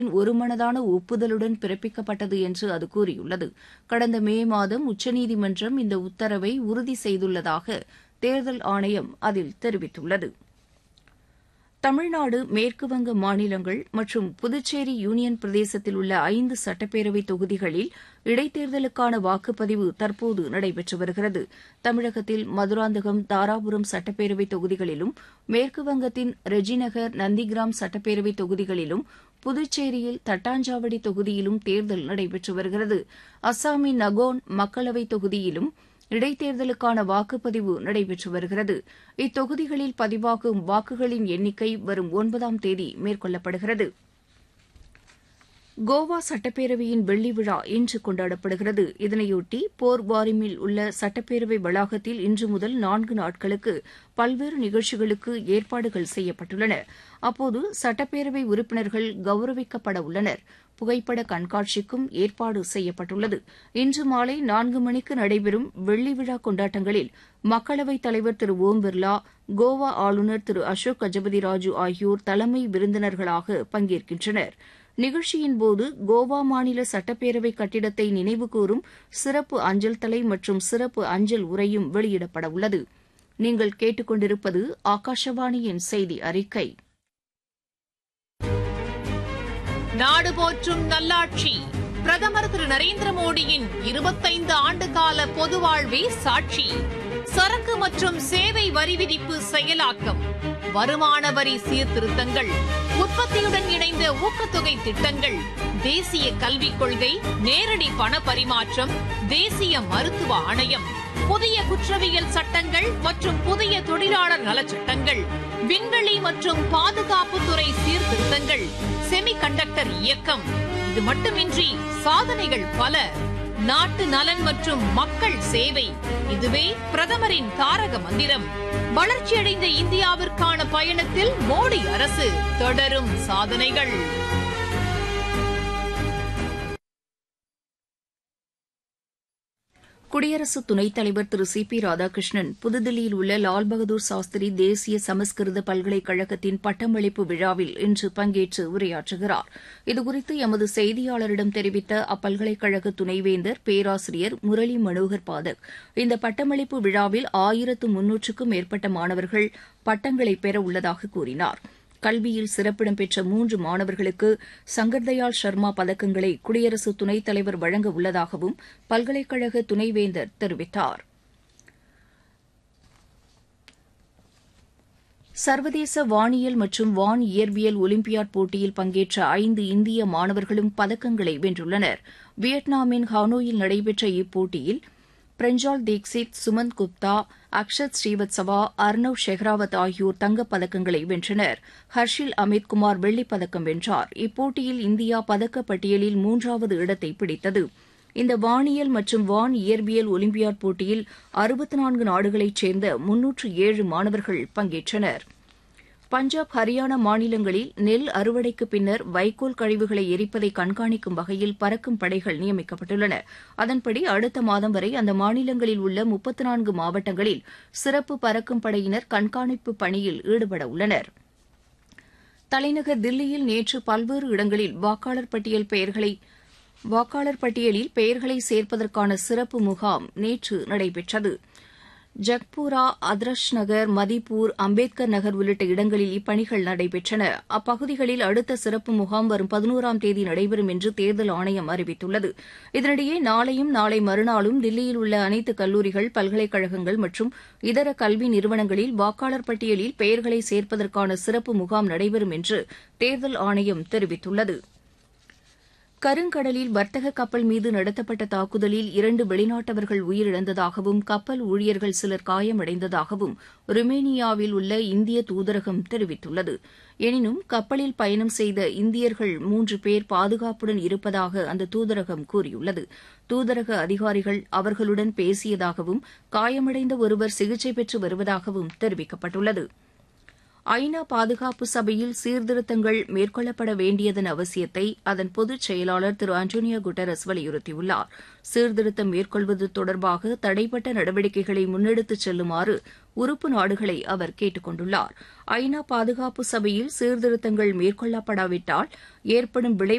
ஒருமனதான ஒப்புதலுடன் பிறப்பிக்கப்பட்டது என்று அது கூறியுள்ளது கடந்த மே மாதம் உச்சநீதிமன்றம் இந்த உத்தரவை உறுதி செய்துள்ளதாக தேர்தல் ஆணையம் அதில் தெரிவித்துள்ளது தமிழ்நாடு மேற்குவங்க மாநிலங்கள் மற்றும் புதுச்சேரி யூனியன் பிரதேசத்தில் உள்ள ஐந்து சட்டப்பேரவை தொகுதிகளில் இடைத்தேர்தலுக்கான வாக்குப்பதிவு தற்போது நடைபெற்று வருகிறது தமிழகத்தில் மதுராந்தகம் தாராபுரம் சட்டப்பேரவை தொகுதிகளிலும் மேற்குவங்கத்தின் ரெஜிநகர் நந்திகிராம் சட்டப்பேரவை தொகுதிகளிலும் புதுச்சேரியில் தட்டாஞ்சாவடி தொகுதியிலும் தேர்தல் நடைபெற்று வருகிறது அஸ்ஸாமின் நகோன் மக்களவைத் தொகுதியிலும் இடைத்தேர்தலுக்கான வாக்குப்பதிவு நடைபெற்று வருகிறது இத்தொகுதிகளில் பதிவாகும் வாக்குகளின் எண்ணிக்கை வரும் ஒன்பதாம் தேதி மேற்கொள்ளப்படுகிறது கோவா சட்டப்பேரவையின் வெள்ளி விழா இன்று கொண்டாடப்படுகிறது இதனையொட்டி போர்வாரிமில் உள்ள சட்டப்பேரவை வளாகத்தில் இன்று முதல் நான்கு நாட்களுக்கு பல்வேறு நிகழ்ச்சிகளுக்கு ஏற்பாடுகள் செய்யப்பட்டுள்ளன அப்போது சட்டப்பேரவை உறுப்பினர்கள் கௌரவிக்கப்பட உள்ளனர் புகைப்பட கண்காட்சிக்கும் ஏற்பாடு செய்யப்பட்டுள்ளது இன்று மாலை நான்கு மணிக்கு நடைபெறும் வெள்ளி விழா கொண்டாட்டங்களில் மக்களவைத் தலைவர் திரு ஓம் பிர்லா கோவா ஆளுநர் திரு அசோக் கஜபதி ராஜு ஆகியோர் தலைமை விருந்தினர்களாக பங்கேற்கின்றனர் நிகழ்ச்சியின்போது கோவா மாநில சட்டப்பேரவை கட்டிடத்தை நினைவுகூரும் சிறப்பு அஞ்சல் தலை மற்றும் சிறப்பு அஞ்சல் உரையும் வெளியிடப்பட உள்ளது நீங்கள் கேட்டுக்கொண்டிருப்பது ஆகாஷவாணியின் செய்தி அறிக்கை நாடு போற்றும் நல்லாட்சி பிரதமர் திரு நரேந்திர மோடியின் இருபத்தைந்து ஆண்டுகால பொது வாழ்வே சாட்சி சரக்கு மற்றும் சேவை வரி விதிப்பு செயலாக்கம் வருமான வரி சீர்திருத்தங்கள் உற்பத்தியுடன் இணைந்த ஊக்கத்தொகை திட்டங்கள் தேசிய கல்விக் கொள்கை நேரடி பண பரிமாற்றம் தேசிய மருத்துவ ஆணையம் புதிய குற்றவியல் சட்டங்கள் மற்றும் புதிய தொழிலாளர் நலச்சட்டங்கள் விண்வெளி மற்றும் பாதுகாப்புத்துறை சீர்திருத்தங்கள் செமி கண்டக்டர் இயக்கம் இது மட்டுமின்றி சாதனைகள் பல நாட்டு நலன் மற்றும் மக்கள் சேவை இதுவே பிரதமரின் தாரக மந்திரம் வளர்ச்சியடைந்த இந்தியாவிற்கான பயணத்தில் மோடி அரசு தொடரும் சாதனைகள் குடியரசு துணைத் தலைவர் திரு சி பி ராதாகிருஷ்ணன் புதுதில்லியில் உள்ள லால் பகதூர் சாஸ்திரி தேசிய சமஸ்கிருத பல்கலைக்கழகத்தின் பட்டமளிப்பு விழாவில் இன்று பங்கேற்று உரையாற்றுகிறார் இதுகுறித்து எமது செய்தியாளரிடம் தெரிவித்த அப்பல்கலைக்கழக துணைவேந்தர் பேராசிரியர் முரளி மனோகர் பாதக் இந்த பட்டமளிப்பு விழாவில் ஆயிரத்து முன்னூற்றுக்கும் மேற்பட்ட மாணவர்கள் பட்டங்களை பெற உள்ளதாக கூறினார் கல்வியில் சிறப்பிடம் பெற்ற மூன்று மாணவர்களுக்கு சங்கர்தயாள் சர்மா பதக்கங்களை குடியரசு துணைத் தலைவர் வழங்க உள்ளதாகவும் பல்கலைக்கழக துணைவேந்தர் தெரிவித்தார் சர்வதேச வானியல் மற்றும் வான் இயற்பியல் ஒலிம்பியாட் போட்டியில் பங்கேற்ற ஐந்து இந்திய மாணவர்களும் பதக்கங்களை வென்றுள்ளனர் வியட்நாமின் ஹானோயில் நடைபெற்ற இப்போட்டியில் பிரஞ்சால் தீக்ஷித் சுமந்த் குப்தா அக்ஷத் ஸ்ரீவத்சவா அர்னவ் ஷெஹ்ராவத் ஆகியோர் தங்கப் பதக்கங்களை வென்றனர் ஹர்ஷில் அமித் குமார் வெள்ளிப் பதக்கம் வென்றார் இப்போட்டியில் இந்தியா பதக்கப் பட்டியலில் மூன்றாவது இடத்தை பிடித்தது இந்த வானியல் மற்றும் வான் இயற்பியல் ஒலிம்பியாட் போட்டியில் அறுபத்து நான்கு நாடுகளைச் சேர்ந்த முன்னூற்று ஏழு மாணவர்கள் பங்கேற்றனர் பஞ்சாப் ஹரியானா மாநிலங்களில் நெல் அறுவடைக்கு பின்னர் வைக்கோல் கழிவுகளை எரிப்பதை கண்காணிக்கும் வகையில் பறக்கும் படைகள் நியமிக்கப்பட்டுள்ளன அதன்படி அடுத்த மாதம் வரை அந்த மாநிலங்களில் உள்ள முப்பத்து நான்கு மாவட்டங்களில் சிறப்பு பறக்கும் படையினர் கண்காணிப்பு பணியில் ஈடுபட உள்ளனர் தலைநகர் தில்லியில் நேற்று பல்வேறு இடங்களில் வாக்காளர் பட்டியல் பெயர்களை வாக்காளர் பட்டியலில் பெயர்களை சேர்ப்பதற்கான சிறப்பு முகாம் நேற்று நடைபெற்றது ஜக்பூரா அதர்ஷ் நகர் மதிப்பூர் அம்பேத்கர் நகர் உள்ளிட்ட இடங்களில் இப்பணிகள் நடைபெற்றன அப்பகுதிகளில் அடுத்த சிறப்பு முகாம் வரும் பதினோராம் தேதி நடைபெறும் என்று தேர்தல் ஆணையம் அறிவித்துள்ளது இதனிடையே நாளையும் நாளை மறுநாளும் தில்லியில் உள்ள அனைத்து கல்லூரிகள் பல்கலைக்கழகங்கள் மற்றும் இதர கல்வி நிறுவனங்களில் வாக்காளர் பட்டியலில் பெயர்களை சேர்ப்பதற்கான சிறப்பு முகாம் நடைபெறும் என்று தேர்தல் ஆணையம் தெரிவித்துள்ளது கருங்கடலில் வர்த்தக கப்பல் மீது நடத்தப்பட்ட தாக்குதலில் இரண்டு வெளிநாட்டவர்கள் உயிரிழந்ததாகவும் கப்பல் ஊழியர்கள் சிலர் காயமடைந்ததாகவும் ருமேனியாவில் உள்ள இந்திய தூதரகம் தெரிவித்துள்ளது எனினும் கப்பலில் பயணம் செய்த இந்தியர்கள் மூன்று பேர் பாதுகாப்புடன் இருப்பதாக அந்த தூதரகம் கூறியுள்ளது தூதரக அதிகாரிகள் அவர்களுடன் பேசியதாகவும் காயமடைந்த ஒருவர் சிகிச்சை பெற்று வருவதாகவும் தெரிவிக்கப்பட்டுள்ளது ஐநா பாதுகாப்பு சபையில் சீர்திருத்தங்கள் மேற்கொள்ளப்பட வேண்டியதன் அவசியத்தை அதன் பொதுச் செயலாளர் திரு அண்டோனியோ குட்டரஸ் வலியுறுத்தியுள்ளார் சீர்திருத்தம் மேற்கொள்வது தொடர்பாக தடைப்பட்ட நடவடிக்கைகளை முன்னெடுத்துச் செல்லுமாறு உறுப்பு நாடுகளை அவர் கேட்டுக் கொண்டுள்ளார் ஐநா பாதுகாப்பு சபையில் சீர்திருத்தங்கள் மேற்கொள்ளப்படாவிட்டால் ஏற்படும் விளைவு